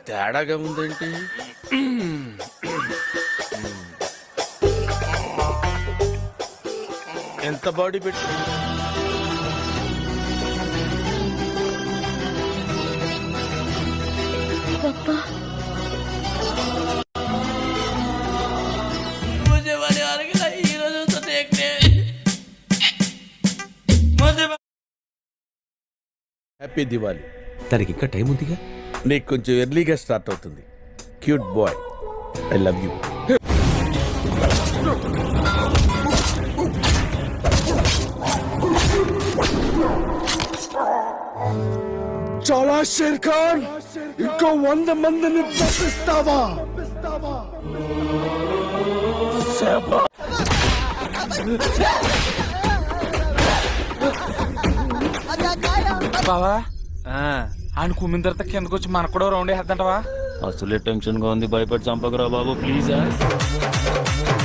తేడాగా ఉందేంటి ఎంత బాడీ పెట్టి मुझे वाले वाले के लिए हीरो दोस्तों देखने मुझे హ్యాపీ దివాలి తనకి ఇంకా టైం ఉందిగా నీకు కొంచెం ఎర్లీగా స్టార్ట్ అవుతుంది cute boy I love you చాలా షేర్ ఖాన్ ఇంకో వంద మందిని పంపిస్తావా బావా ఆయన కుమ్మిన తర్వాత కిందకు వచ్చి మనకు కూడా రౌండ్ వేద్దంటవా అసలే టెన్షన్ గా ఉంది భయపడి చంపకరా బాబు ప్లీజ్